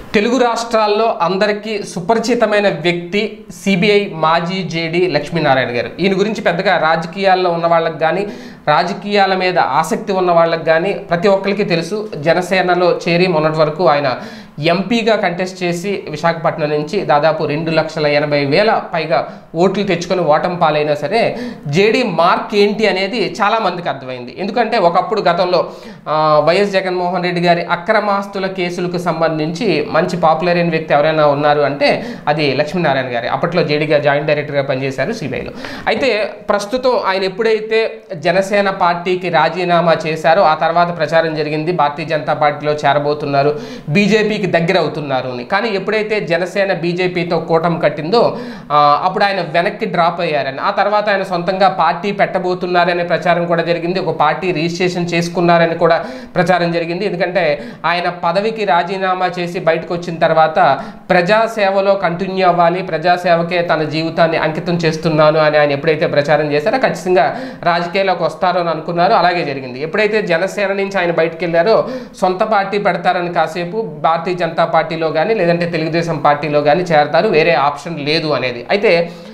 తెలుగు రాష్ట్రాల్లో అందరికీ సుపరిచితమైన వ్యక్తి సిబిఐ మాజీ జేడి లక్ష్మీనారాయణ గారు ఈయన గురించి పెద్దగా రాజకీయాల్లో ఉన్న వాళ్ళకి కానీ రాజకీయాల మీద ఆసక్తి ఉన్న వాళ్ళకి కానీ ప్రతి ఒక్కరికి తెలుసు జనసేనలో చేరి మొన్నటి వరకు ఆయన ఎంపీగా కంటెస్ట్ చేసి విశాఖపట్నం నుంచి దాదాపు రెండు లక్షల ఎనభై వేల పైగా ఓట్లు తెచ్చుకొని ఓటం పాలైనా సరే జేడీ మార్క్ ఏంటి అనేది చాలా మందికి అర్థమైంది ఎందుకంటే ఒకప్పుడు గతంలో ఆ, వైఎస్ జగన్మోహన్ రెడ్డి గారి అక్రమాస్తుల కేసులకు సంబంధించి మంచి పాపులర్ అయిన వ్యక్తి ఎవరైనా ఉన్నారు అంటే అది లక్ష్మీనారాయణ గారి అప్పట్లో జేడీగా జాయింట్ డైరెక్టర్గా పనిచేశారు సిబిఐలో అయితే ప్రస్తుతం ఆయన ఎప్పుడైతే జనసేన పార్టీకి రాజీనామా చేశారో ఆ తర్వాత ప్రచారం జరిగింది భారతీయ జనతా పార్టీలో చేరబోతున్నారు బీజేపీకి దగ్గర అవుతున్నారు అని కానీ ఎప్పుడైతే జనసేన బీజేపీతో కూటమి కట్టిందో ఆ, అప్పుడు ఆయన వెనక్కి డ్రాప్ అయ్యారని ఆ తర్వాత ఆయన సొంతంగా పార్టీ పెట్టబోతున్నారనే ప్రచారం కూడా జరిగింది ఒక పార్టీ రిజిస్ట్రేషన్ చేసుకున్నారని కూడా ప్రచారం జరిగింది ఎందుకంటే ఆయన పదవికి రాజీనామా చేసి బయటకు వచ్చిన తర్వాత ప్రజాసేవలో కంటిన్యూ అవ్వాలి ప్రజాసేవకే తన జీవితాన్ని అంకితం చేస్తున్నాను అని ఆయన ఎప్పుడైతే ప్రచారం చేశారో ఖచ్చితంగా రాజకీయాల్లోకి వస్తారో అని అనుకున్నారు అలాగే జరిగింది ఎప్పుడైతే జనసేన నుంచి ఆయన బయటకు వెళ్ళారో సొంత పార్టీ పెడతారని కాసేపు భారతీయ జనతా పార్టీలో కానీ లేదంటే తెలుగుదేశం పార్టీలో కానీ చేరతారు వేరే ఆప్షన్ లేదు అనేది అయితే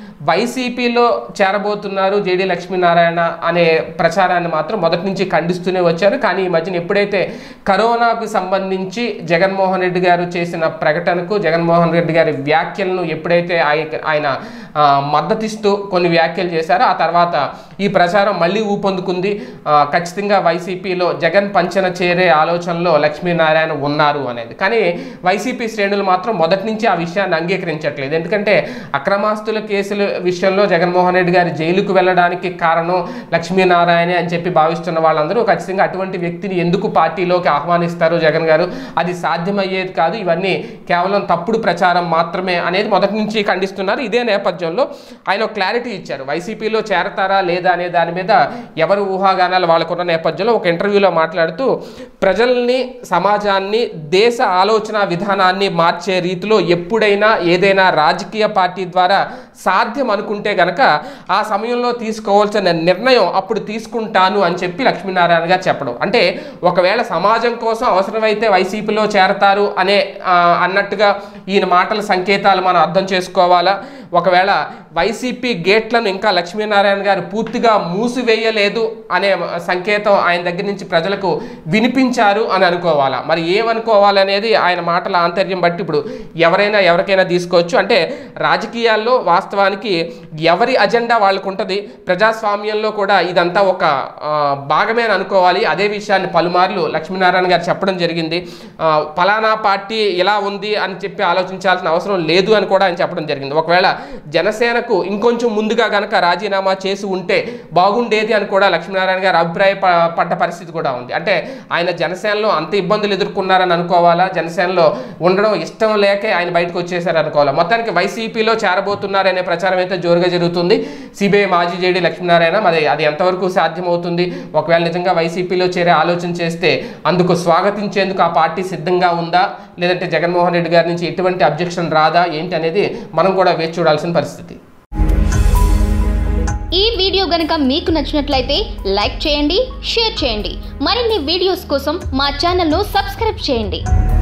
వైసీపీలో చేరబోతున్నారు జేడీ లక్ష్మీనారాయణ అనే ప్రచారాన్ని మాత్రం మొదటి నుంచి ఖండిస్తూనే వచ్చారు కానీ ఈ మధ్యన ఎప్పుడైతే కరోనాకు సంబంధించి జగన్మోహన్ రెడ్డి గారు చేసిన ప్రకటనకు జగన్మోహన్ రెడ్డి గారి వ్యాఖ్యలను ఎప్పుడైతే ఆయ- ఆయన ఆ, మద్దతిస్తూ కొన్ని వ్యాఖ్యలు చేశారో ఆ తర్వాత ఈ ప్రచారం మళ్ళీ ఊపందుకుంది ఆ, ఖచ్చితంగా వైసీపీలో జగన్ పంచన చేరే ఆలోచనలో లక్ష్మీనారాయణ ఉన్నారు అనేది కానీ వైసీపీ శ్రేణులు మాత్రం మొదటి నుంచి ఆ విషయాన్ని అంగీకరించట్లేదు ఎందుకంటే అక్రమాస్తుల కేసుల విషయంలో జగన్మోహన్ రెడ్డి గారి జైలుకు వెళ్ళడానికి కారణం లక్ష్మీనారాయణే అని చెప్పి భావిస్తున్న వాళ్ళందరూ ఖచ్చితంగా అటువంటి వ్యక్తిని ఎందుకు పార్టీలోకి ఆహ్వానిస్తారు జగన్ గారు అది సాధ్యమయ్యేది కాదు ఇవన్నీ కేవలం తప్పుడు ప్రచారం మాత్రమే అనేది మొదటి నుంచి ఖండిస్తున్నారు ఇదే నేపథ్యంలో ఆయన ఒక క్లారిటీ ఇచ్చారు వైసీపీలో చేరతారా లేదా అనే దాని మీద ఎవరు ఊహాగానాలు వాళ్ళకున్న నేపథ్యంలో ఒక ఇంటర్వ్యూలో మాట్లాడుతూ ప్రజల్ని సమాజాన్ని దేశ ఆలోచన విధానాన్ని మార్చే రీతిలో ఎప్పుడైనా ఏదైనా రాజకీయ పార్టీ ద్వారా సాధ్యం అనుకుంటే గనక ఆ సమయంలో తీసుకోవాల్సిన నిర్ణయం అప్పుడు తీసుకుంటాను అని చెప్పి లక్ష్మీనారాయణ గారు చెప్పడం అంటే ఒకవేళ సమాజం కోసం అవసరమైతే వైసీపీలో చేరతారు అనే ఆ, అన్నట్టుగా ఈయన మాటల సంకేతాలు మనం అర్థం చేసుకోవాలా ఒకవేళ వైసీపీ గేట్లను ఇంకా లక్ష్మీనారాయణ గారు పూర్తిగా మూసివేయలేదు అనే సంకేతం ఆయన దగ్గర నుంచి ప్రజలకు వినిపించారు అని అనుకోవాలా మరి ఏమనుకోవాలనేది ఆయన మాటల ఆంతర్యం బట్టి ఇప్పుడు ఎవరైనా ఎవరికైనా తీసుకోవచ్చు అంటే రాజకీయాల్లో వాస్తవానికి ఎవరి అజెండా వాళ్ళకు ఉంటుంది ప్రజాస్వామ్యంలో కూడా ఇదంతా ఒక ఆ, భాగమే అని అనుకోవాలి అదే విషయాన్ని పలుమార్లు లక్ష్మీనారాయణ గారు చెప్పడం జరిగింది ఆ, ఫలానా పార్టీ ఇలా ఉంది అని చెప్పి ఆలోచించాల్సిన అవసరం లేదు అని కూడా ఆయన చెప్పడం జరిగింది ఒకవేళ జనసేనకు ఇంకొంచెం ముందుగా గనక రాజీనామా చేసి ఉంటే బాగుండేది అని కూడా లక్ష్మీనారాయణ గారు అభిప్రాయ ప- పడ్డ పరిస్థితి కూడా ఉంది అంటే ఆయన జనసేనలో అంత ఇబ్బందులు ఎదుర్కొన్నారని అనుకోవాలా జనసేనలో ఉండడం ఇష్టం లేకే ఆయన బయటకు వచ్చేసారు అనుకోవాలా మొత్తానికి వైసీపీలో చేరబోతున్నారనే ప్రచారం అయితే జోరుగా జరుగుతుంది సిబిఐ మాజీ జేడీ లక్ష్మీనారాయణ మరి అది ఎంతవరకు సాధ్యమవుతుంది ఒకవేళ నిజంగా వైసీపీలో చేరే ఆలోచన చేస్తే అందుకు స్వాగతించేందుకు ఆ పార్టీ సిద్ధంగా ఉందా లేదంటే జగన్మోహన్ రెడ్డి గారి నుంచి ఎటువంటి అబ్జెక్షన్ రాదా ఏంటి అనేది మనం కూడా వేచి చూడాల్సిన పరిస్థితి ఈ వీడియో గనుక మీకు నచ్చినట్లయితే లైక్ చేయండి షేర్ చేయండి మరిన్ని వీడియోస్ కోసం మా ఛానల్ను సబ్స్క్రైబ్ చేయండి